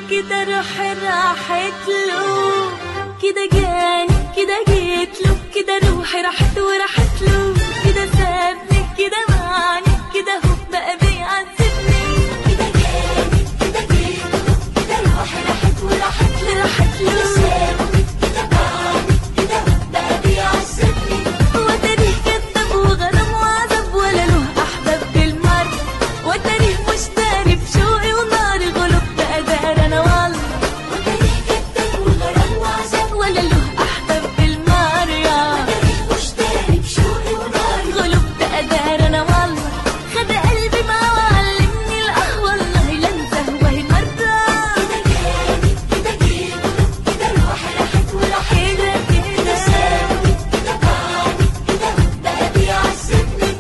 كده روحي راحت له كده جاني كده جيت له كده روحي راحت وراحت له كده سابني كده معني كده هو بقى بيعذبني كده جاني كده جيت له كده روحي راحت وراحت له راحت له سابني كده معني كده هو بقى بيعذبني هو تاريخ كذاب وغرام وعذاب ولا له احباب بالمره وتاريخ مشتري بشوقي وناري غلب بقى دار انا والله وتاريخ كذاب وغرام وعذاب ولا له احباب بالمره وتاريخ مشتري بشوقي وناري غلب بقى دار انا والله خد قلبي معاه وعلمني الاه والله لا انساه وهي مره كده جاني كده جيت كده روحي راحت وراحت كده كده سابني كده بعدي كده بقى بيعذبني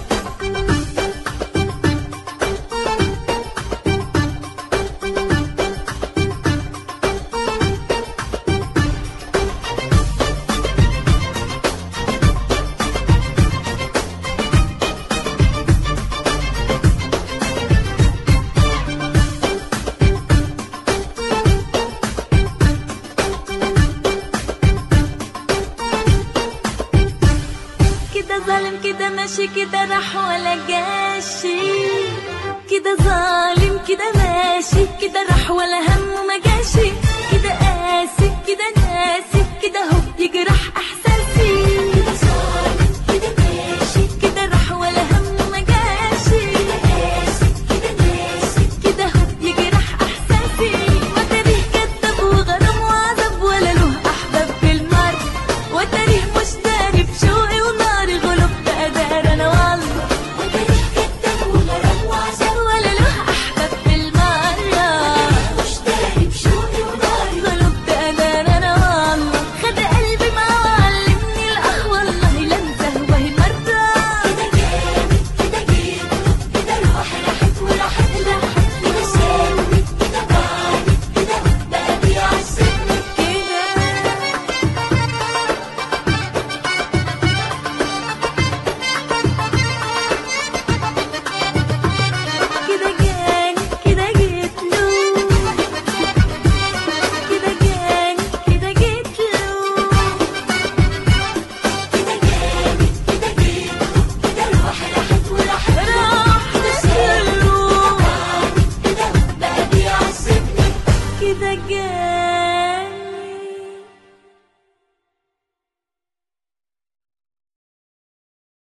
كده ظالم كده ماشي كده راح ولا جاشي كده ظالم كده ماشي كده راح ولا هم ما جاشي كده قاسي كده ناسي كده هو يجرح احساسي كده ظالم كده ماشي كده راح ولا هم ما جاشي كده قاسي كده ناسي كده هو يجرح احساسي وتاريخ كذاب وغرام وعذاب ولا له احباب بالمر وتاريخ مشتري بشوقي وناري غلب بقى دار انا والله وتاريخ كذاب وغرام وعذاب ولا له احباب بالمره مشتري بشوقي وناري غلب بقى دار انا والله خد قلبي معاه وعلمني الاه والله لا انساه وهي مره كده جاني كده جيت كده روحي راحت وراحت راحت كده سابني كده بعدي كده بقى بيعذبني كده كده جاني كده جيت له كده جاني كده جيت له كده جاني كده جيت له كده روحي راحت وراحت راحت له كده بقى بيعذبني كده جاني